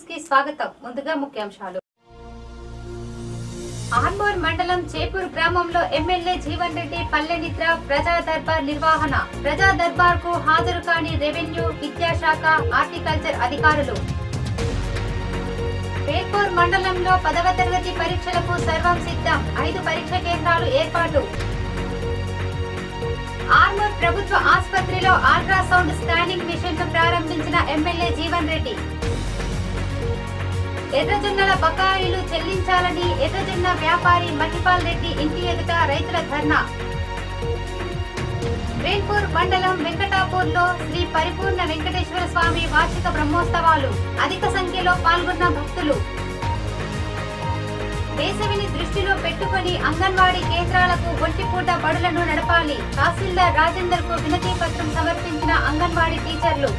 కి స్వాగతం ముందుగా ముఖ్యాంశాలు ఆర్మూర్ మండలం చేపూర్ గ్రామంలో ఎమ్మెల్యే జీవన్ రెడ్డి పల్లె నిద్ర ప్రజా దర్బార్ నిర్వహణ ప్రజా దర్బార్ కు హాజరు కాని రెవెన్యూ విద్యాశాఖ హార్టికల్చర్ అధికారులు పేర్పూర్ మండలంలో పదవ తరగతి పరీక్షలకు సర్వం సిద్ధం ఐదు పరీక్ష కేంద్రాలు ఏర్పాటు ఆర్మూర్ ప్రభుత్వ ఆసుపత్రిలో అల్ట్రాసౌండ్ స్కానింగ్ మిషన్ ను ప్రారంభించిన ఎమ్మెల్యే జీవన్ రెడ్డి ఎర్రజొన్నల బకాయిలు చెల్లించాలని ఎర్రజొన్న వ్యాపారి మహిపాల్ రెడ్డి ఇంటి ఎదుట రైతుల ధర్నా వేల్పూర్ మండలం వెంకటాపూర్ లో శ్రీ పరిపూర్ణ వెంకటేశ్వర స్వామి వార్షిక బ్రహ్మోత్సవాలు అధిక సంఖ్యలో పాల్గొన్న భక్తులు వేసవిని దృష్టిలో పెట్టుకుని అంగన్వాడీ కేంద్రాలకు ఒంటిపూట బడులను నడపాలి తహసీల్దార్ రాజేందర్ కు వినతి పత్రం సమర్పించిన అంగన్వాడీ టీచర్లు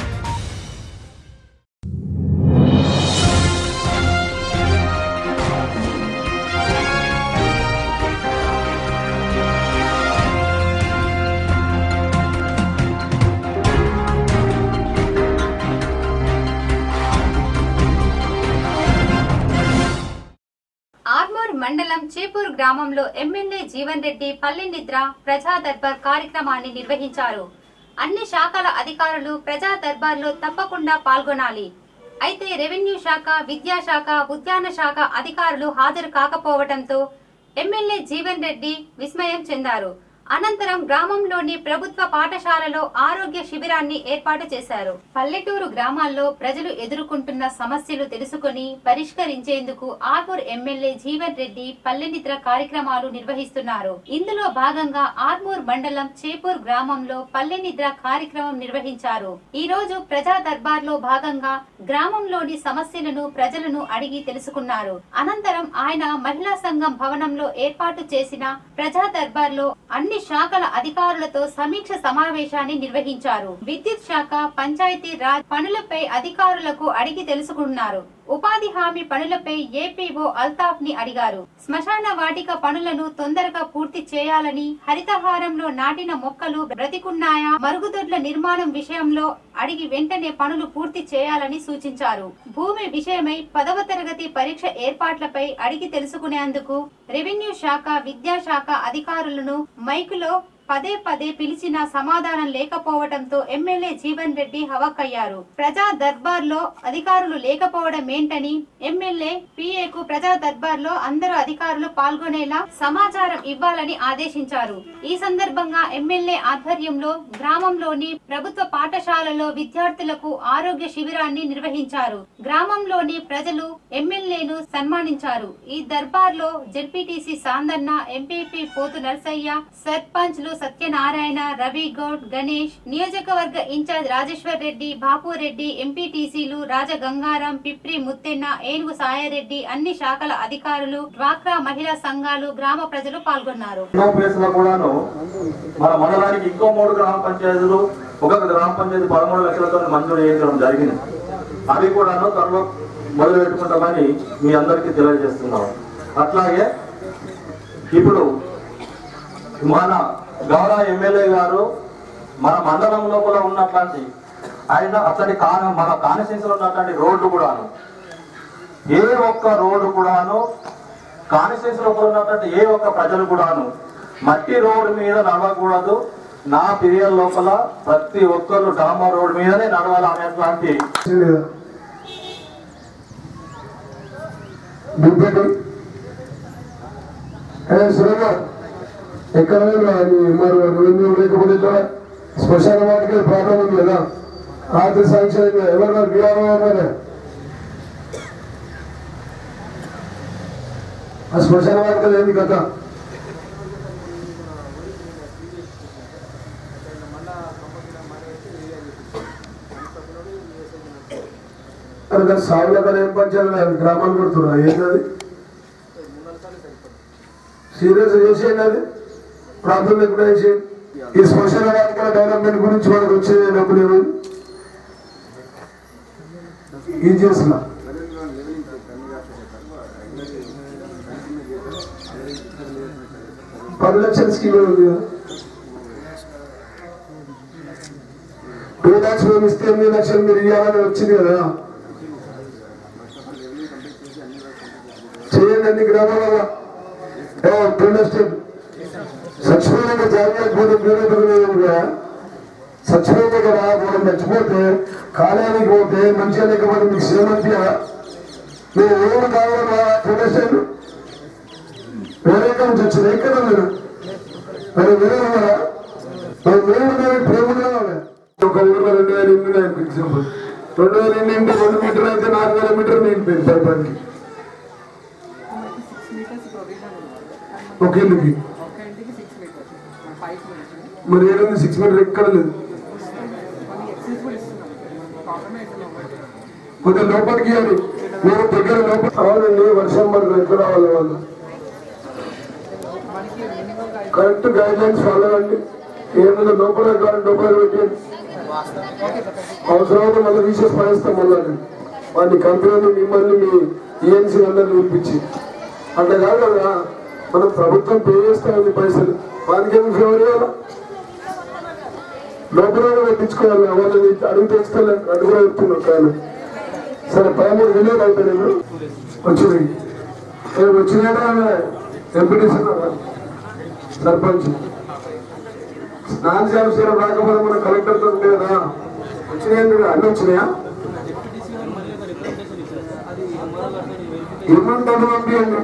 ఆర్మూర్ మండలం చేపూర్ గ్రామంలో ఎమ్మెల్యే జీవన్ రెడ్డి పల్లె నిద్ర ప్రజా దర్బార్ కార్యక్రమాన్ని నిర్వహించారు అన్ని శాఖల అధికారులు ప్రజా దర్బార్లో తప్పకుండా పాల్గొనాలి అయితే రెవెన్యూ శాఖ విద్యాశాఖ ఉద్యాన శాఖ అధికారులు హాజరు కాకపోవడంతో ఎమ్మెల్యే జీవన్ రెడ్డి విస్మయం చెందారు అనంతరం గ్రామంలోని ప్రభుత్వ పాఠశాలలో ఆరోగ్య శిబిరాన్ని ఏర్పాటు చేశారు పల్లెటూరు గ్రామాల్లో ప్రజలు ఎదుర్కొంటున్న సమస్యలు తెలుసుకుని పరిష్కరించేందుకు ఆర్మూర్ ఎమ్మెల్యే జీవన్ రెడ్డి పల్లె నిద్ర కార్యక్రమాలు నిర్వహిస్తున్నారు ఇందులో భాగంగా ఆర్మూర్ మండలం చేపూర్ గ్రామంలో పల్లె నిద్ర కార్యక్రమం నిర్వహించారు ఈ రోజు ప్రజా దర్బార్ లో భాగంగా గ్రామంలోని సమస్యలను ప్రజలను అడిగి తెలుసుకున్నారు అనంతరం ఆయన మహిళా సంఘం భవనంలో ఏర్పాటు చేసిన ప్రజా దర్బార్ లో అన్ని శాఖల అధికారులతో సమీక్ష సమావేశాన్ని నిర్వహించారు విద్యుత్ శాఖ పంచాయతీ రాజ్ పనులపై అధికారులకు అడిగి తెలుసుకున్నారు ఉపాధి హామీ పనులపై ఏపీఓ అల్తాఫ్ ని అడిగారు శ్మశాన వాటిక పనులను తొందరగా పూర్తి చేయాలని హరితహారంలో నాటిన మొక్కలు బ్రతికున్నాయా మరుగుదొడ్ల నిర్మాణం విషయంలో అడిగి వెంటనే పనులు పూర్తి చేయాలని సూచించారు భూమి విషయమై పదవ తరగతి పరీక్ష ఏర్పాట్లపై అడిగి తెలుసుకునేందుకు రెవెన్యూ శాఖ విద్యాశాఖ అధికారులను మైకులో పదే పదే పిలిచినా సమాధానం లేకపోవడంతో ఎమ్మెల్యే జీవన్ రెడ్డి హవక్కయ్యారు ప్రజా దర్బార్ లో అధికారులు లేకపోవడం ఏంటని ఎమ్మెల్యే పిఏకు ప్రజా దర్బార్ లో అందరు అధికారులు పాల్గొనేలా సమాచారం ఇవ్వాలని ఆదేశించారు ఈ సందర్భంగా ఎమ్మెల్యే ఆధ్వర్యంలో గ్రామంలోని ప్రభుత్వ పాఠశాలలో విద్యార్థులకు ఆరోగ్య శిబిరాన్ని నిర్వహించారు గ్రామంలోని ప్రజలు ఎమ్మెల్యేను సన్మానించారు ఈ దర్బార్ లో జెడ్పీటీసీ సాందన్న ఎంపీపీ పోతు నర్సయ్య సర్పంచ్లు సత్యనారాయణ రవి గౌడ్ గణేష్ నియోజకవర్గ ఇన్ఛార్జ్ రాజేశ్వర్ రెడ్డి బాపు రెడ్డి ఎంపీటీసీలు రాజగంగారం పిప్రి ముత్తెన్న ఏనుగు సాయారెడ్డి అన్ని శాఖల అధికారులు డ్వాక్రా మహిళా సంఘాలు గ్రామ ప్రజలు పాల్గొన్నారు ఎన్నో ప్లేసులో కూడాను మన మండలానికి ఇంకో మూడు గ్రామ పంచాయతీలు ఒక్కొక్క గ్రామ పంచాయతీ పదమూడు లక్షలతో మంజూరు చేయించడం జరిగింది అవి కూడాను త్వరలో మొదలు పెట్టుకుంటామని మీ అందరికీ తెలియజేస్తున్నాం అట్లాగే ఇప్పుడు మన గౌరవ ఎమ్మెల్యే గారు మన మండలం లోపల ఉన్నటువంటి ఆయన అతడి కాన మన కాన్స్టిట్యూన్సీలో ఉన్నటువంటి రోడ్డు కూడాను ఏ ఒక్క రోడ్డు కూడాను కాన్స్టిట్యూన్సీ లోపల ఉన్నటువంటి ఏ ఒక్క ప్రజలు కూడాను మట్టి రోడ్డు మీద నడవకూడదు నా పీరియడ్ లోపల ప్రతి ఒక్కరు డాంబర్ రోడ్డు మీదనే నడవాలి అనేటువంటి దింపేటి సురేంద్ర ఎక్కడ మరి రెవెన్యూ లేకపోతే ఇక్కడ శ్మశాన వాటికి ప్రాబ్లం ఉంది కదా రాత్రి సాంక్షన్ ఎవరు బీఆర్ఓ మరి ఆ శ్మశాన వాటికలు ఏంది కథ అక్కడ సాగుల కదా ఏం పంచాలి గ్రామాలు కొడుతున్నా ఏంటది సీరియస్ చేసేయండి అది ప్రాబ్లం ఎప్పుడు చేసేయండి ఈ శ్మశాన వాటికల డెవలప్మెంట్ గురించి మనకు వచ్చేది డబ్బులు ఏమి ఇది చేసిన పది లక్షల స్కీమ్ ఉంది కదా టూ ల్యాక్స్ మేము ఇస్తే ఎనిమిది లక్షలు మీరు ఇవ్వాలని వచ్చింది కదా అయిపోయింది అన్ని గ్రామాలలో రెండో స్టెప్ చచ్చిపోయినాక జాగ్రత్త కూడా చచ్చిపోయిన దగ్గర మనం చచ్చిపోతే కాలానికి పోతే మంచిగా లేకపోతే మీకు శ్రీమంతిగా నేను ఎవరు కావాలా ప్రొడక్షన్ వేరే ఎక్కడి నుంచి వచ్చింది ఎక్కడ మీరు మరి వేరే ఉన్నారా మరి వేరే ఉన్నారు ప్రేమ కావాలి ఒక ఊర్లో రెండు వేల ఇల్లు నాకు ఎగ్జాంపుల్ రెండు వేల ఇల్లు ఇంటి రెండు మీటర్లు అయితే నాలుగు వేల మీటర్లు నిండిపోయింది పైపానికి ఒక ఇల్లుకి ఒక ఇంటికి సిక్స్ మీటర్స్ పైప్ నుంచి మరి ఏడుంది సిక్స్ మీటర్ ఎక్కడ లేదు కొన్ని ఎక్సెస్ కూడా ఇస్తున్నాం కాంప్రమైజ్ కొద్దిగా లోపలికి ఇవ్వాలి మీరు దగ్గర లోపల అవునండి వర్షం పడుతుంది ఎక్కడ రావాలి వాళ్ళు మనకి మినిమం గా కరెక్ట్ గైడ్ లైన్స్ ఫాలో అవ్వండి ఏదైనా లోపల కాదు లోపల పెట్టండి అవసరమైతే మళ్ళీ తీసేసి పడేస్తాం మళ్ళీ వాడిని కంపెనీని మిమ్మల్ని మీ ఈఎన్సీ అందరిని పిలిపించి అట్లా కాదు కదా మనం ప్రభుత్వం పే చేస్తామండి పైసలు వానికి ఏమి ఫేవర్ ఇవ్వాలా లోపల కూడా పెట్టించుకోవాలి వాళ్ళని అడుగు తెచ్చుకోలే అడుగు చెప్తున్నాను కానీ సరే పదమూడు విలువలు అవుతాయి నేను వచ్చింది రేపు వచ్చినాడా ఎంపీటీసీ సర్పంచ్ స్నాన సంవత్సరం రాకపోతే మన కలెక్టర్ తో ఉండే కదా వచ్చినాయి అన్ని వచ్చినాయా ఏమంటారు పంపించండి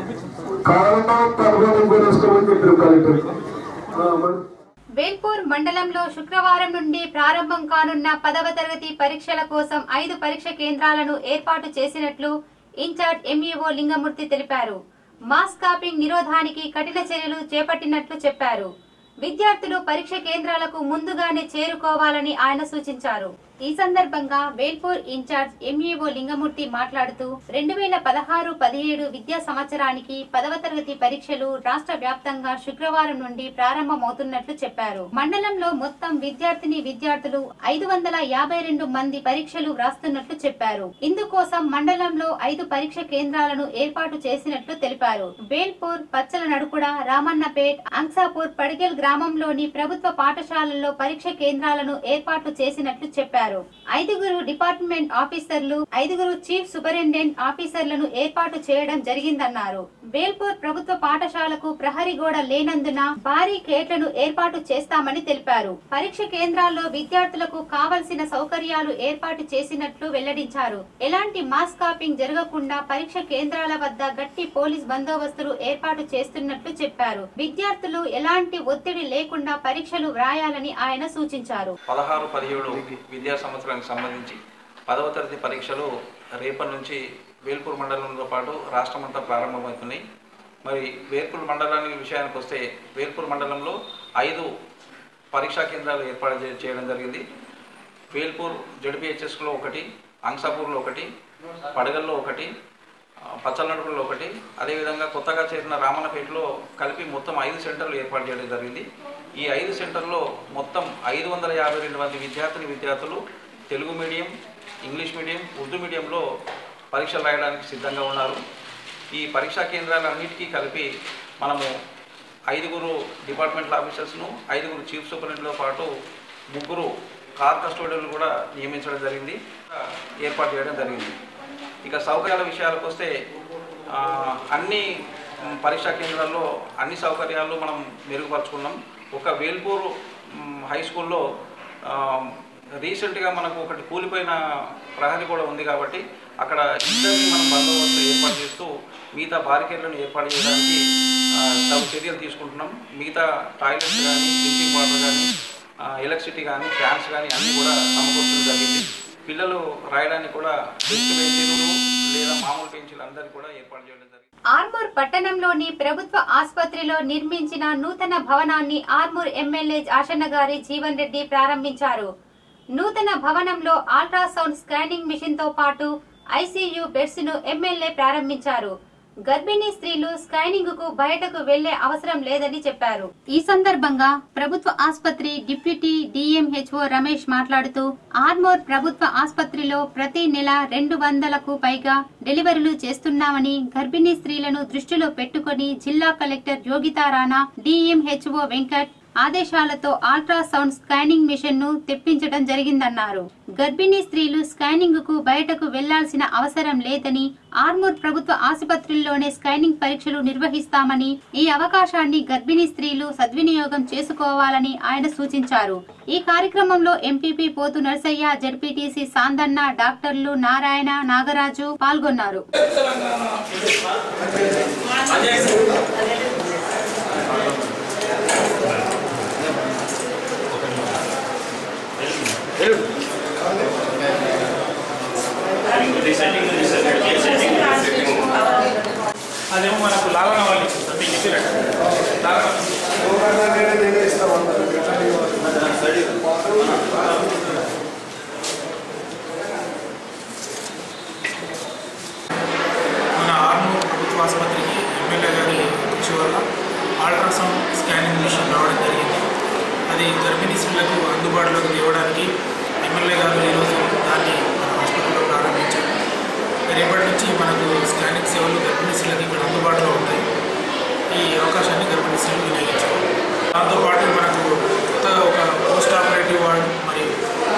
కారణం తరఫున కొనేసుకోమని చెప్పారు కలెక్టర్ ఆ, మరి వేల్పూర్ మండలంలో శుక్రవారం నుండి ప్రారంభం కానున్న పదవ తరగతి పరీక్షల కోసం ఐదు పరీక్ష కేంద్రాలను ఏర్పాటు చేసినట్లు ఇన్ఛార్జ్ ఎంఈఓ లింగమూర్తి తెలిపారు మాస్ కాపింగ్ నిరోధానికి కఠిన చర్యలు చేపట్టినట్లు చెప్పారు విద్యార్థులు పరీక్ష కేంద్రాలకు ముందుగానే చేరుకోవాలని ఆయన సూచించారు ఈ సందర్భంగా వేల్పూర్ ఇన్ఛార్జ్ ఎంఈఓ లింగమూర్తి మాట్లాడుతూ రెండు వేల పదహారు పదిహేడు విద్యా సంవత్సరానికి పదవ తరగతి పరీక్షలు రాష్ట్ర వ్యాప్తంగా శుక్రవారం నుండి ప్రారంభమవుతున్నట్లు చెప్పారు మండలంలో మొత్తం విద్యార్థిని విద్యార్థులు ఐదు వందల యాభై రెండు మంది పరీక్షలు వ్రాస్తున్నట్లు చెప్పారు ఇందుకోసం మండలంలో ఐదు పరీక్ష కేంద్రాలను ఏర్పాటు చేసినట్లు తెలిపారు వేల్పూర్ పచ్చల నడుకుడ రామన్నపేట్ అంక్సాపూర్ పడిగెల్ గ్రామంలోని ప్రభుత్వ పాఠశాలల్లో పరీక్ష కేంద్రాలను ఏర్పాటు చేసినట్లు చెప్పారు ఐదుగురు డిపార్ట్మెంట్ ఆఫీసర్లు ఐదుగురు చీఫ్ సూపరింటెండెంట్ ఆఫీసర్లను ఏర్పాటు చేయడం జరిగిందన్నారు వేల్పూర్ ప్రభుత్వ పాఠశాలకు ప్రహరీ గోడ లేనందున భారీ గేట్లను ఏర్పాటు చేస్తామని తెలిపారు పరీక్ష కేంద్రాల్లో విద్యార్థులకు కావలసిన సౌకర్యాలు ఏర్పాటు చేసినట్లు వెల్లడించారు ఎలాంటి మాస్ కాపింగ్ జరగకుండా పరీక్ష కేంద్రాల వద్ద గట్టి పోలీస్ బందోబస్తులు ఏర్పాటు చేస్తున్నట్లు చెప్పారు విద్యార్థులు ఎలాంటి ఒత్తిడి లేకుండా పరీక్షలు వ్రాయాలని ఆయన సూచించారు పదహారు పదిహేడు విద్యా సంవత్సరానికి సంబంధించి పదవ తరగతి పరీక్షలు రేపటి నుంచి వేల్పూర్ మండలంతో పాటు రాష్ట్రమంతా ప్రారంభమవుతున్నాయి మరి వేల్పూర్ మండలానికి విషయానికి వస్తే వేల్పూర్ మండలంలో ఐదు పరీక్షా కేంద్రాలు ఏర్పాటు చే- చేయడం జరిగింది వేల్పూర్ జడ్పిహెచ్ఎస్లో ఒకటి అంసాపూర్లో ఒకటి పడగల్లో ఒకటి ఆ, పచ్చలనడుపులో ఒకటి అదేవిధంగా కొత్తగా చేరిన రామన్నపేటలో కలిపి మొత్తం ఐదు సెంటర్లు ఏర్పాటు చేయడం జరిగింది ఈ ఐదు సెంటర్లో మొత్తం ఐదు వందల యాభై రెండు మంది విద్యార్థిని విద్యార్థులు Telugu medium English medium Urdu మీడియంలో పరీక్షలు రాయడానికి సిద్ధంగా ఉన్నారు ఈ పరీక్షా కేంద్రాలన్నిటికీ కలిపి మనము ఐదుగురు డిపార్ట్మెంటల్ ఆఫీసర్స్ను ఐదుగురు చీఫ్ సూపరింటెండెంట్తో పాటు ముగ్గురు కార్ కస్టోడియన్లు కూడా నియమించడం జరిగింది ఏర్పాటు చేయడం జరిగింది ఇక సౌకర్యాల విషయాలకు వస్తే ఆ, అన్ని మ్, పరీక్షా కేంద్రాల్లో అన్ని సౌకర్యాలు మనం మెరుగుపరుచుకున్నాం ఒక వేల్పూర్ మ్, హై స్కూల్లో ఆ, రీసెంట్గా మనకు ఒకటి కూలిపోయిన ప్రహరీ కూడా ఉంది కాబట్టి అక్కడ ఇద్దరిని మనం బందోబస్తు ఏర్పాటు చేస్తూ మిగతా బారికేడ్లను ఏర్పాటు చేయడానికి ఆ, తగు చర్యలు తీసుకుంటున్నాం మిగతా టాయిలెట్స్ కానీ డ్రింకింగ్ వాటర్ కానీ ఎలక్ట్రిసిటీ కానీ ఫ్యాన్స్ కానీ అన్నీ కూడా సమకూర్చడం జరిగింది పిల్లలు రాయడానికి కూడా డెస్క్ బెంచీలు లేదా మామూలు బెంచీలు అందరికీ కూడా ఏర్పాటు చేయడం జరిగింది ఆర్మూర్ పట్టణంలోని ప్రభుత్వ ఆసుపత్రిలో నిర్మించిన నూతన భవనాన్ని ఆర్మూర్ ఎమ్మెల్యే ఆశన్న గారి జీవన్ రెడ్డి ప్రారంభించారు నూతన భవనంలో అల్ట్రాసౌండ్ స్కానింగ్ మిషన్ తో పాటు ఐసీయూ బెడ్స్ ను ఎమ్మెల్యే ప్రారంభించారు గర్భిణీ స్త్రీలు స్కానింగ్ కు బయటకు వెళ్లే అవసరం లేదని చెప్పారు ఈ సందర్భంగా ప్రభుత్వ ఆసుపత్రి డిప్యూటీ డిఎంహెచ్ఓ రమేష్ మాట్లాడుతూ ఆర్మోర్ ప్రభుత్వ ఆసుపత్రిలో ప్రతి నెల రెండు వందలకు పైగా డెలివరీలు చేస్తున్నామని గర్భిణీ స్త్రీలను దృష్టిలో పెట్టుకుని జిల్లా కలెక్టర్ యోగితా రాణా డిఎంహెచ్ఓ వెంకట్ ఆదేశాలతో అల్ట్రాసౌండ్ స్కానింగ్ మిషన్ ను తెప్పించడం జరిగిందన్నారు గర్భిణీ స్త్రీలు స్కానింగ్ కు బయటకు వెళ్లాల్సిన అవసరం లేదని ఆర్మూర్ ప్రభుత్వ ఆసుపత్రుల్లోనే స్కానింగ్ పరీక్షలు నిర్వహిస్తామని ఈ అవకాశాన్ని గర్భిణీ స్త్రీలు సద్వినియోగం చేసుకోవాలని ఆయన సూచించారు ఈ కార్యక్రమంలో ఎంపీపీ పోతు నర్సయ్య జడ్పీటీసీ సాందన్న డాక్టర్లు నారాయణ నాగరాజు పాల్గొన్నారు అదేమో మనకు లాలన వాళ్ళు ఇచ్చింది మీకు ఇచ్చినట్టు లాలన మన ఆర్మూర్ ప్రభుత్వ ఆసుపత్రికి ఎమ్మెల్యే గారి కృషి వల్ల అల్ట్రాసౌండ్ స్కానింగ్ మిషన్ రావడం జరిగింది అది గర్భిణీ స్త్రీలకు అందుబాటులోకి తేవడానికి ఎమ్మెల్యే గారు ఈరోజు దాన్ని మన హాస్పిటల్లో ప్రారంభించారు రేపటి నుంచి మనకు స్కానింగ్ సేవలు గర్భిణీ స్త్రీలకు ఇక్కడ అందుబాటులో ఉంటాయి ఈ అవకాశాన్ని గర్భిణీ స్త్రీలు వినియోగించారు దాంతోపాటు మనకు కొత్తగా ఒక పోస్ట్ ఆపరేటివ్ వార్డ్ మరియు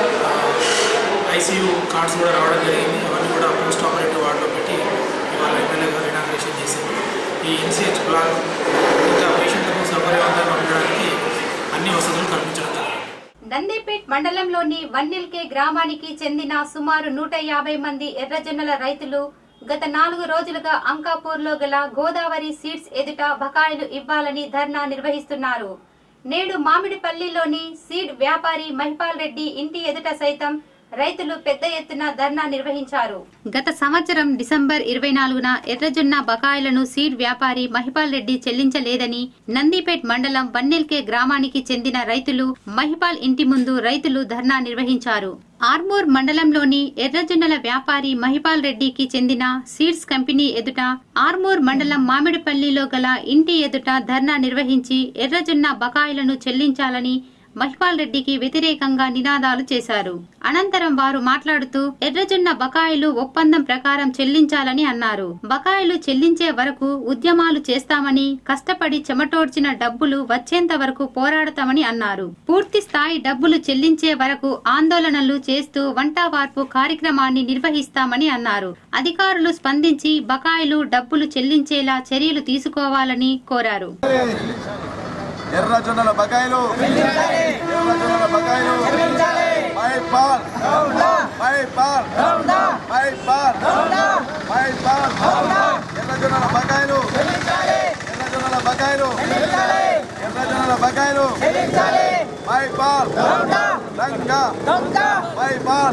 ఐసీయూ కార్డ్స్ కూడా రావడం జరిగింది అవన్నీ కూడా పోస్ట్ ఆపరేటివ్ వార్డులో పెట్టి ఇవాళ ఎమ్మెల్యే గారు ఇనాగ్రేషన్ చేశారు ఈ ఎన్సీహెచ్ బ్లాక్ ఇంకా పేషెంట్లకు సౌకర్యవంతంగా ఉండడానికి అన్ని వసతులు కల్పించడం జరిగింది నందిపేట్ మండలంలోని వన్నెల్కే గ్రామానికి చెందిన సుమారు నూట యాభై మంది ఎర్రజొన్నల రైతులు గత నాలుగు రోజులుగా అంకాపూర్లో గల గోదావరి సీడ్స్ ఎదుట బకాయిలు ఇవ్వాలని ధర్నా నిర్వహిస్తున్నారు నేడు మామిడిపల్లిలోని సీడ్ వ్యాపారి మహిపాల్ రెడ్డి ఇంటి ఎదుట సైతం రైతులు పెద్ద ఎత్తున ధర్నా నిర్వహించారు గత సంవత్సరం డిసెంబర్ ఇరవై నాలుగున ఎర్రజొన్న బకాయిలను సీడ్ వ్యాపారి మహిపాల్ రెడ్డి చెల్లించలేదని నందిపేట్ మండలం వన్నెల్కే గ్రామానికి చెందిన రైతులు మహిపాల్ ఇంటి ముందు రైతులు ధర్నా నిర్వహించారు ఆర్మూర్ మండలంలోని ఎర్రజొన్నల వ్యాపారి మహిపాల్ రెడ్డికి చెందిన సీడ్స్ కంపెనీ ఎదుట ఆర్మూర్ మండలం మామిడిపల్లిలో గల ఇంటి ఎదుట ధర్నా నిర్వహించి ఎర్రజొన్న బకాయిలను చెల్లించాలని మహిపాల్ రెడ్డికి వ్యతిరేకంగా నినాదాలు చేశారు అనంతరం వారు మాట్లాడుతూ ఎర్రజొన్న బకాయిలు ఒప్పందం ప్రకారం చెల్లించాలని అన్నారు బకాయిలు చెల్లించే వరకు ఉద్యమాలు చేస్తామని కష్టపడి చెమటోడ్చిన డబ్బులు వచ్చేంత వరకు పోరాడతామని అన్నారు పూర్తి స్థాయి డబ్బులు చెల్లించే వరకు ఆందోళనలు చేస్తూ వంటవార్పు కార్యక్రమాన్ని నిర్వహిస్తామని అన్నారు అధికారులు స్పందించి బకాయిలు డబ్బులు చెల్లించేలా చర్యలు తీసుకోవాలని కోరారు ఎర్ర జొన్నల బకాయిలు ఎర్ర జొన్నల బకాయిలు మై పాల్ మై పాల్ మై పాల్ మై పాల్ ఎర్ర జొన్నల బకాయిలు ఎర్ర జొన్నల బకాయిలు ఎర్ర జొన్నల బకాయిలు మై పాల్ లంగా మై పాల్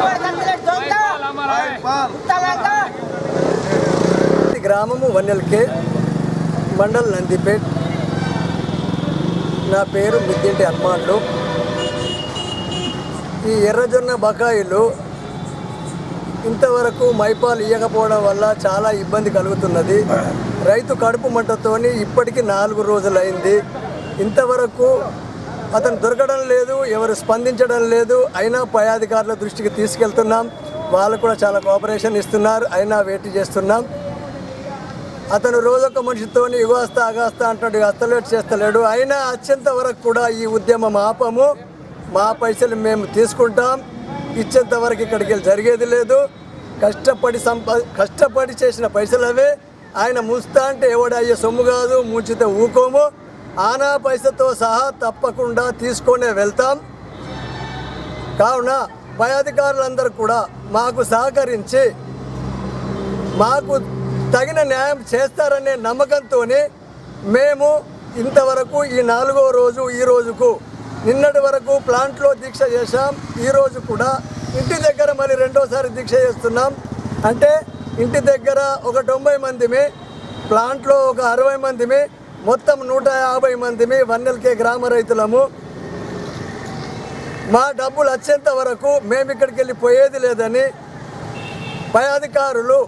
మై పాల్ గ్రామము వన్నెల్కే మండల్ నందిపేట్ నా పేరు మిద్దింటి హనుమాన్లు ఈ ఎర్రజొన్న బకాయిలు ఇంతవరకు మైపాలు ఇవ్వకపోవడం వల్ల చాలా ఇబ్బంది కలుగుతున్నది రైతు కడుపు మంటతోని ఇప్పటికీ నాలుగు రోజులైంది ఇంతవరకు అతను దొరకడం లేదు ఎవరు స్పందించడం లేదు అయినా పై అధికారుల దృష్టికి తీసుకెళ్తున్నాం వాళ్ళు కూడా చాలా కోఆపరేషన్ ఇస్తున్నారు అయినా వెయిట్ చేస్తున్నాం అతను రోజొక మనిషితోని ఇగోస్తా అగాస్తా అంటాడు అస్తలేట్ చేస్తలేడు అయినా అత్యంత వరకు కూడా ఈ ఉద్యమం ఆపము మా పైసలు మేము తీసుకుంటాం ఇచ్చేంత వరకు ఇక్కడికి వెళ్ళి జరిగేది లేదు కష్టపడి సంపా కష్టపడి చేసిన పైసలు అవే ఆయన ముంచుతా అంటే ఎవడు అయ్యే సొమ్ము కాదు ముంచితే ఊకోము ఆనా పైసతో సహా తప్పకుండా తీసుకొనే వెళ్తాం కావున పై అధికారులందరూ కూడా మాకు సహకరించి మాకు తగిన న్యాయం చేస్తారనే నమ్మకంతో మేము ఇంతవరకు ఈ నాలుగో రోజు ఈ రోజుకు నిన్నటి వరకు ప్లాంట్లో దీక్ష చేశాం ఈ రోజు కూడా ఇంటి దగ్గర మరి రెండోసారి దీక్ష చేస్తున్నాం అంటే ఇంటి దగ్గర ఒక తొంభై మందిమి ప్లాంట్లో ఒక అరవై మందిమి మొత్తం నూట యాభై మందిమి వన్నెల్కే గ్రామ రైతులము మా డబ్బులు వచ్చేంత వరకు మేము ఇక్కడికి వెళ్ళి పోయేది లేదని పై అధికారులు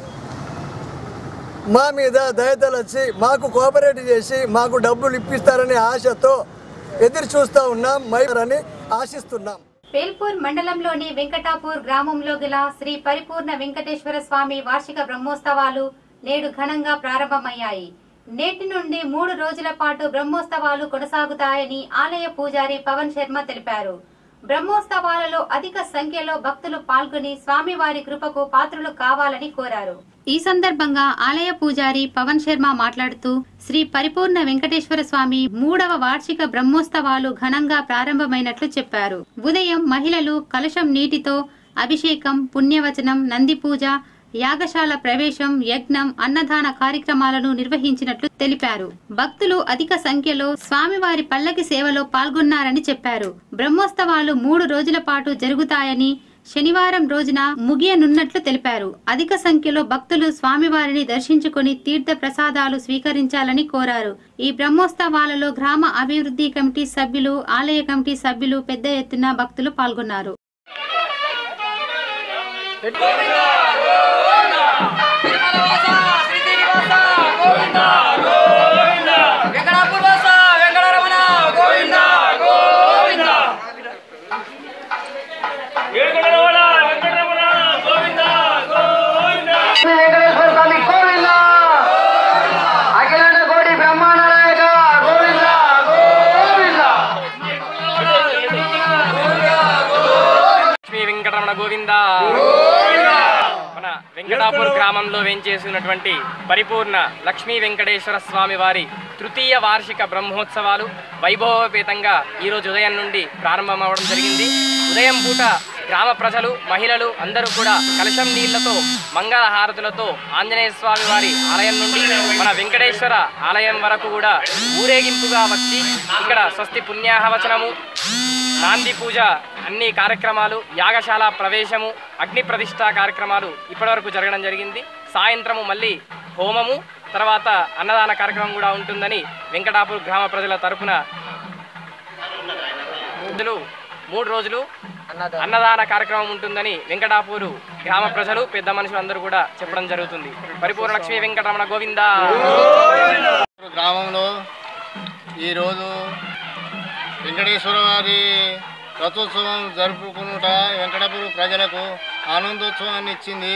మా మీద దయతలచ్చి మాకు కోఆపరేట్ చేసి మాకు డబ్బులు ఇప్పిస్తారనే ఆశతో ఎదురు చూస్తూ ఉన్నాం మైరని ఆశిస్తున్నాం పేల్పూర్ మండలంలోని వెంకటాపూర్ గ్రామంలో గల శ్రీ పరిపూర్ణ వెంకటేశ్వర స్వామి వార్షిక బ్రహ్మోత్సవాలు నేడు ఘనంగా ప్రారంభమయ్యాయి నేటి నుండి మూడు రోజుల పాటు బ్రహ్మోత్సవాలు కొనసాగుతాయని ఆలయ పూజారి పవన్ శర్మ తెలిపారు బ్రహ్మోత్సవాలలో అధిక సంఖ్యలో భక్తులు పాల్గొని స్వామివారి కృపకు పాత్రులు కావాలని కోరారు ఈ సందర్భంగా ఆలయ పూజారి పవన్ శర్మ మాట్లాడుతూ శ్రీ పరిపూర్ణ వెంకటేశ్వర స్వామి మూడవ వార్షిక బ్రహ్మోత్సవాలు ఘనంగా ప్రారంభమైనట్లు చెప్పారు ఉదయం మహిళలు కలశం నీటితో అభిషేకం పుణ్యవచనం నంది పూజ యాగశాల ప్రవేశం యజ్ఞం అన్నదాన కార్యక్రమాలను నిర్వహించినట్లు తెలిపారు భక్తులు అధిక సంఖ్యలో స్వామివారి పల్లకి సేవలో పాల్గొన్నారని చెప్పారు బ్రహ్మోత్సవాలు మూడు రోజుల పాటు జరుగుతాయని శనివారం రోజున ముగియనున్నట్లు తెలిపారు అధిక సంఖ్యలో భక్తులు స్వామివారిని దర్శించుకుని తీర్థ ప్రసాదాలు స్వీకరించాలని కోరారు ఈ బ్రహ్మోత్సవాలలో గ్రామ అభివృద్ధి కమిటీ సభ్యులు ఆలయ కమిటీ సభ్యులు పెద్ద ఎత్తున భక్తులు పాల్గొన్నారు వెంకటేశ్వర స్వామి గోవింద అఖిలాండ కోటి బ్రహ్మాండ నాయక గోవింద గోవింద లక్ష్మీ వెంకటరమణ గోవింద మన వెంకటాపూర్ గ్రామంలో వేంచేసినటువంటి పరిపూర్ణ లక్ష్మీ వెంకటేశ్వర స్వామి వారి తృతీయ వార్షిక బ్రహ్మోత్సవాలు వైభవోపేతంగా ఈరోజు ఉదయం నుండి ప్రారంభమవడం జరిగింది ఉదయం పూట గ్రామ ప్రజలు మహిళలు అందరూ కూడా కలశం నీళ్లతో మంగళ హారతులతో ఆంజనేయ స్వామి వారి ఆలయం నుండి మన వెంకటేశ్వర ఆలయం వరకు కూడా ఊరేగింపుగా వచ్చి ఇక్కడ స్వస్తి పుణ్యాహవచనము నాంది పూజ అన్ని కార్యక్రమాలు యాగశాల ప్రవేశము అగ్ని ప్రతిష్ట కార్యక్రమాలు ఇప్పటివరకు జరగడం జరిగింది సాయంత్రము మళ్ళీ హోమము తర్వాత అన్నదాన కార్యక్రమం కూడా ఉంటుందని వెంకటాపూర్ గ్రామ ప్రజల తరపున రోజులు మూడు రోజులు అన్నదాన కార్యక్రమం ఉంటుందని వెంకటాపూరు గ్రామ ప్రజలు పెద్ద మనుషులు అందరూ కూడా చెప్పడం జరుగుతుంది పరిపూర్ణ లక్ష్మీ వెంకటరమణ గోవిందా గ్రామంలో ఈరోజు వెంకటేశ్వర వారి రథోత్సవం జరుపుకునుట వెంకటపురం ప్రజలకు ఆనందోత్సవాన్ని ఇచ్చింది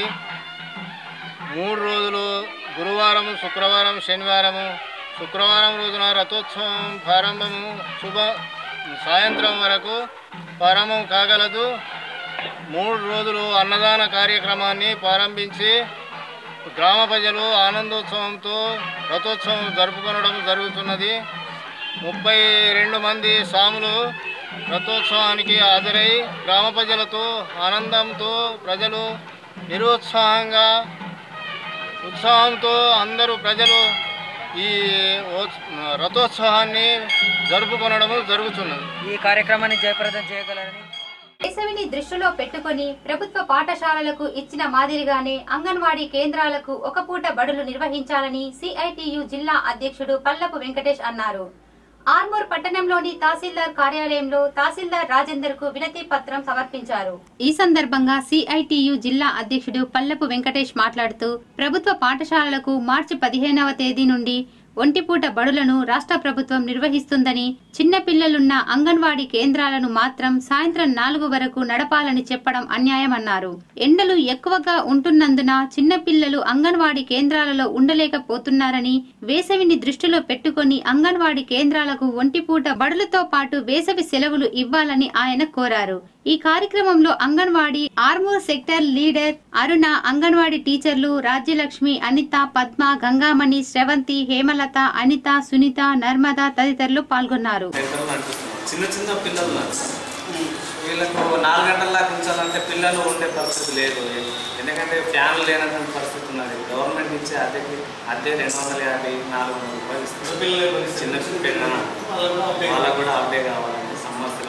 మూడు రోజులు గురువారం శుక్రవారం శనివారము శుక్రవారం రోజున రథోత్సవం ప్రారంభము శుభ సాయంత్రం వరకు ప్రారంభం కాగలదు మూడు రోజులు అన్నదాన కార్యక్రమాన్ని ప్రారంభించి గ్రామ ప్రజలు ఆనందోత్సవంతో రథోత్సవం జరుపుకొనడం జరుగుతున్నది ముప్పై రెండు మంది స్వాములు రథోత్సవానికి హాజరై గ్రామ ప్రజలతో ఆనందంతో ప్రజలు నిరుత్సాహంగా ఉత్సాహంతో అందరూ ప్రజలు ఈ ఓ- రథోత్సవాన్ని జరుపుకొనడం జరుగుతున్నది ఈ కార్యక్రమాన్ని జయప్రదం చేయగలరని వేసవిని దృష్టిలో పెట్టుకొని ప్రభుత్వ పాఠశాలలకు ఇచ్చిన మాదిరిగానే అంగన్వాడీ కేంద్రాలకు ఒక పూట బడులు నిర్వహించాలని సిఐటియు జిల్లా అధ్యక్షుడు పల్లపు వెంకటేష్ అన్నారు ఆర్మూర్ పట్టణంలోని తహసీల్దార్ కార్యాలయంలో తహసీల్దార్ రాజేందర్ కు వినతి పత్రం సమర్పించారు ఈ సందర్భంగా సిఐటియు జిల్లా అధ్యక్షుడు పల్లపు వెంకటేష్ మాట్లాడుతూ ప్రభుత్వ పాఠశాలలకు మార్చి పదిహేనవ తేదీ నుండి ఒంటిపూట బడులను రాష్ట్ర ప్రభుత్వం నిర్వహిస్తుందని చిన్న పిల్లలున్న అంగన్వాడీ కేంద్రాలను మాత్రం సాయంత్రం నాలుగు వరకు నడపాలని చెప్పడం అన్యాయమన్నారు ఎండలు ఎక్కువగా ఉంటున్నందున చిన్న పిల్లలు అంగన్వాడీ కేంద్రాలలో ఉండలేకపోతున్నారని వేసవిని దృష్టిలో పెట్టుకొని అంగన్వాడీ కేంద్రాలకు ఒంటిపూట బడులతో పాటు వేసవి సెలవులు ఇవ్వాలని ఆయన కోరారు ఈ కార్యక్రమంలో అంగన్వాడీ ఆర్మూర్ సెక్టర్ లీడర్ అరుణ అంగన్వాడీ టీచర్లు రాజ్యలక్ష్మి అనిత పద్మ గంగామణి శ్రవంతి హేమలత అనిత సునీత నర్మద తదితరులు పాల్గొన్నారు సెంటర్లు అనిపిస్తుంది చిన్న చిన్న పిల్లలు ఉన్నారు. వీళ్ళకు నాలుగు గంటల దాకా ఉంచాలంటే పిల్లలు ఉండే పరిస్థితి లేదు ఎందుకంటే ఫ్యాన్లు లేనటువంటి పరిస్థితి ఉన్నది గవర్నమెంట్ ఇచ్చే అద్దెకి అద్దె రెండు వందల యాభై నాలుగు వందల రూపాయలు ఇస్తుంది పిల్లలు చిన్న చిన్న పిల్లలు వాళ్ళకు కూడా అప్డే కావాలంటే సమస్యలు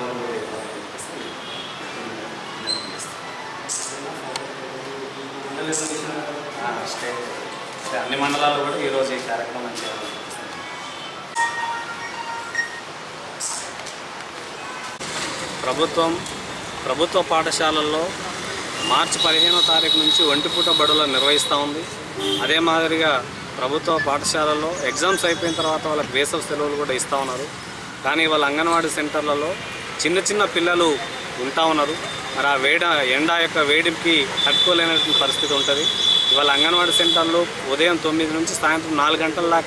స్టేట్ అన్ని మండలాల్లో కూడా ఈరోజు ఈ కార్యక్రమం చేయాలి ప్రభుత్వం ప్రభుత్వ పాఠశాలల్లో మార్చి పదిహేనో తారీఖు నుంచి ఒంటిపూట బడులు నిర్వహిస్తూ ఉంది అదే మాదిరిగా ప్రభుత్వ పాఠశాలల్లో ఎగ్జామ్స్ అయిపోయిన తర్వాత వాళ్ళకి వేసవి సెలవులు కూడా ఇస్తూ ఉన్నారు కానీ వాళ్ళ అంగన్వాడీ సెంటర్లలో చిన్న చిన్న పిల్లలు ఉంటా ఉన్నారు మరి ఆ వేడ ఎండ యొక్క వేడికి తట్టుకోలేనటువంటి పరిస్థితి ఉంటుంది ఇవాళ అంగన్వాడీ సెంటర్లు ఉదయం తొమ్మిది నుంచి సాయంత్రం నాలుగు గంటల దాకా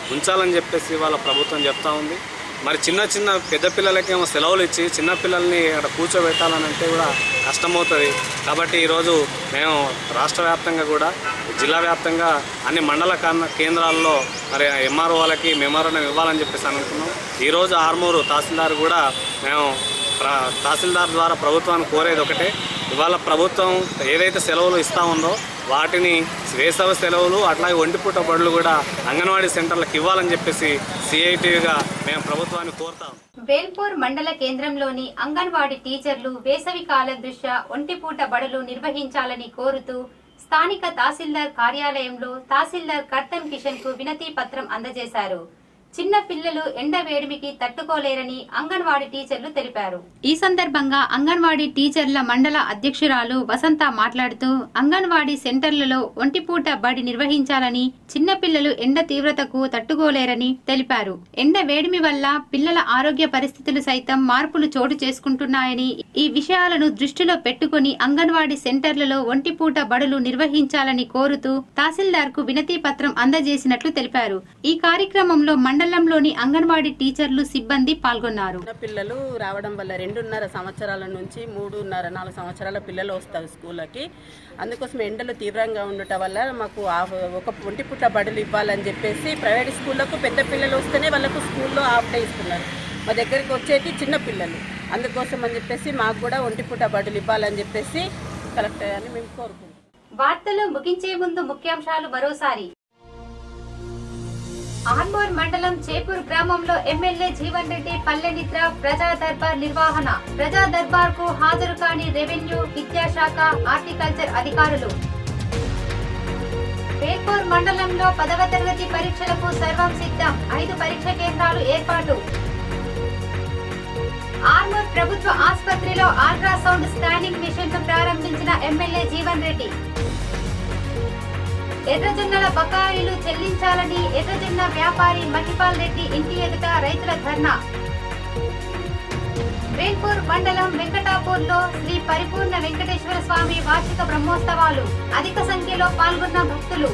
ఉంచాలని చెప్పేసి వాళ్ళ ప్రభుత్వం చెప్తా ఉంది మరి చిన్న చిన్న పెద్ద పిల్లలకేమో సెలవులు ఇచ్చి చిన్న పిల్లల్ని అక్కడ కూర్చోబెట్టాలని అంటే కూడా కష్టమవుతుంది కాబట్టి ఈరోజు మేము రాష్ట్ర వ్యాప్తంగా కూడా జిల్లా వ్యాప్తంగా అన్ని మండల కాన- కేంద్రాల్లో మరి ఎంఆర్ఓ వాళ్ళకి మెమోరం ఇవ్వాలని చెప్పేసి అనుకున్నాం ఈరోజు ఆర్మూరు తహసీల్దార్ కూడా మేము ప్ర- తహసీల్దార్ ద్వారా ప్రభుత్వాన్ని కోరేది ఒకటే ఇవాళ ప్రభుత్వం ఏదైతే సెలవులు ఇస్తా ఉందో వాటిని వేసవి సెలవులు అట్లాగే ఒంటిపూట బడులు కూడా అంగన్వాడీ సెంటర్లకు ఇవ్వాలని చెప్పేసి సిఐటిగా మేము ప్రభుత్వాన్ని కోరుతాం వేల్పూర్ మండల కేంద్రంలోని అంగన్వాడీ టీచర్లు వేసవి కాలం దృష్ట్యా ఒంటిపూట బడులు నిర్వహించాలని కోరుతూ స్థానిక తహసీల్దార్ కార్యాలయంలో తహసీల్దార్ కర్తన్ కిషన్ కు వినతి పత్రం అందజేశారు చిన్న పిల్లలు ఎండ వేడిమికి తట్టుకోలేరని అంగన్వాడీ టీచర్లు తెలిపారు ఈ సందర్భంగా అంగన్వాడీ టీచర్ల మండల అధ్యక్షురాలు వసంత మాట్లాడుతూ అంగన్వాడీ సెంటర్లలో ఒంటిపూట బడి నిర్వహించాలని చిన్న పిల్లలు ఎండ తీవ్రతకు తట్టుకోలేరని తెలిపారు ఎండ వేడిమి వల్ల పిల్లల ఆరోగ్య పరిస్థితులు సైతం మార్పులు చోటు చేసుకుంటున్నాయని ఈ విషయాలను దృష్టిలో పెట్టుకుని అంగన్వాడీ సెంటర్లలో ఒంటిపూట బడులు నిర్వహించాలని కోరుతూ తహసీల్దార్ కు వినతి పత్రం అందజేసినట్లు తెలిపారు ఈ కార్యక్రమంలో మండలంలోని అంగన్వాడీ టీచర్లు సిబ్బంది పాల్గొన్నారు చిన్న పిల్లలు రావడం వల్ల రెండున్నర సంవత్సరాల నుంచి మూడున్నర నాలుగు సంవత్సరాల పిల్లలు వస్తారు స్కూళ్ళకి అందుకోసం ఎండలు తీవ్రంగా ఉండటం వల్ల మాకు హాఫ్ ఒక ఒంటి పుట్ట బడులు ఇవ్వాలని చెప్పేసి ప్రైవేట్ స్కూళ్ళకు పెద్ద పిల్లలు వస్తేనే వాళ్ళకు స్కూల్లో హాఫ్ డే ఇస్తున్నారు మా దగ్గరికి వచ్చేటి చిన్న పిల్లలు అందుకోసం అని చెప్పేసి మాకు కూడా ఒంటి పుట్ట బడులు ఇవ్వాలని చెప్పేసి కలెక్టర్ అని మేము కోరుకుంటున్నాం వార్తలు ముగించే ముందు ముఖ్యాంశాలు మరోసారి ఆర్మూర్ మండలం చేపూర్ గ్రామంలో ఎమ్మెల్యే జీవన్ రెడ్డి పల్లె నిద్ర ప్రజా దర్బార్ నిర్వహణ ప్రజా దర్బార్ కు హాజరు కాని రెవెన్యూ విద్యాశాఖ హార్టికల్చర్ అధికారులు వేపూర్ మండలంలో పదవ తరగతి పరీక్షలకు సర్వం సిద్ధం ఐదు పరీక్ష కేంద్రాలు ఏర్పాటు ఆర్మూర్ ప్రభుత్వ ఆసుపత్రిలో అల్ట్రాసౌండ్ స్కానింగ్ మిషన్ ను ప్రారంభించిన ఎమ్మెల్యే జీవన్ రెడ్డి ఎర్రజొన్నల బకాయిలు చెల్లించాలని ఎర్రజొన్న వ్యాపారి మహిపాల్ రెడ్డి ఇంటి ఎదుట రైతుల ధర్నా వేల్పూర్ మండలం వెంకటాపూర్ లో శ్రీ పరిపూర్ణ వెంకటేశ్వర స్వామి వార్షిక బ్రహ్మోత్సవాలు అధిక సంఖ్యలో పాల్గొన్న భక్తులు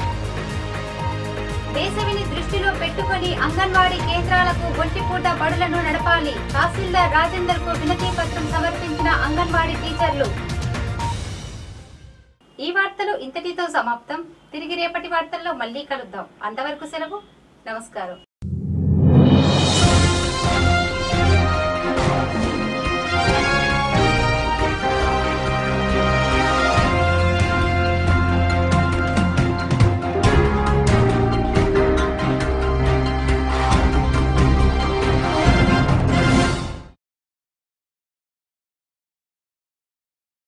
వేసవిని దృష్టిలో పెట్టుకుని అంగన్వాడీ కేంద్రాలకు ఒంటిపూట బడులను నడపాలి తహసీల్దార్ రాజేందర్ కు వినతి పత్రం సమర్పించిన అంగన్వాడీ టీచర్లు ఈ వార్తలు ఇంతటితో సమాప్తం తిరిగి రేపటి వార్తల్లో మళ్ళీ కలుద్దాం అంతవరకు సెలవు నమస్కారం